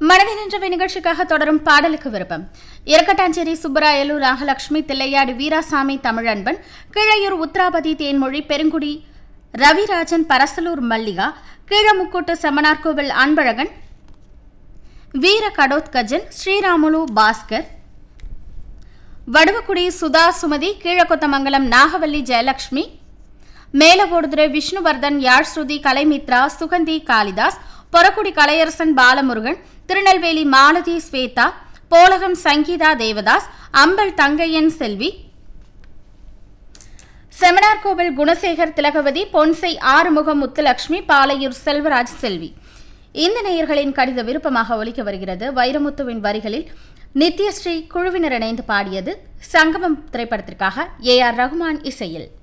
மனதில் நின்றவை நிகழ்ச்சிக்காக தொடரும் பாடலுக்கு விருப்பம் இரக்கட்டாஞ்சேரி சுப்பராயலு நாகலட்சுமி தில்லையாடி வீராசாமி தமிழன்பன் கீழையூர் உத்ராபதி தேன்மொழி பெருங்குடி ரவிராஜன் பரசலூர் மல்லிகா கீழமுக்கூட்டு செமனார்கோவில் அன்பழகன் வீர கடோத்கஜன் ஸ்ரீராமுலு பாஸ்கர் வடுவக்குடி சுதா சுமதி கீழக்கொத்தமங்கலம் நாகவல்லி ஜெயலட்சுமி மேலவோடுதுறை விஷ்ணுவர்தன் யாழ் ஸ்ருதி கலைமித்ரா சுகந்தி காளிதாஸ் பொறக்குடி கலையரசன் பாலமுருகன் திருநெல்வேலி மாலதி ஸ்வேதா போலகம் சங்கீதா தேவதாஸ் அம்பல் தங்கையன் செல்வி செமினார் கோவில் குணசேகர் திலகவதி பொன்சை ஆறுமுகம் முத்துலட்சுமி பாலையூர் செல்வராஜ் செல்வி இந்த நேயர்களின் கடித விருப்பமாக ஒலிக்க வருகிறது வைரமுத்துவின் வரிகளில் நித்யஸ்ரீ குழுவினர் இணைந்து பாடியது சங்கமம் திரைப்படத்திற்காக ஏ ஆர் ரகுமான் இசையில்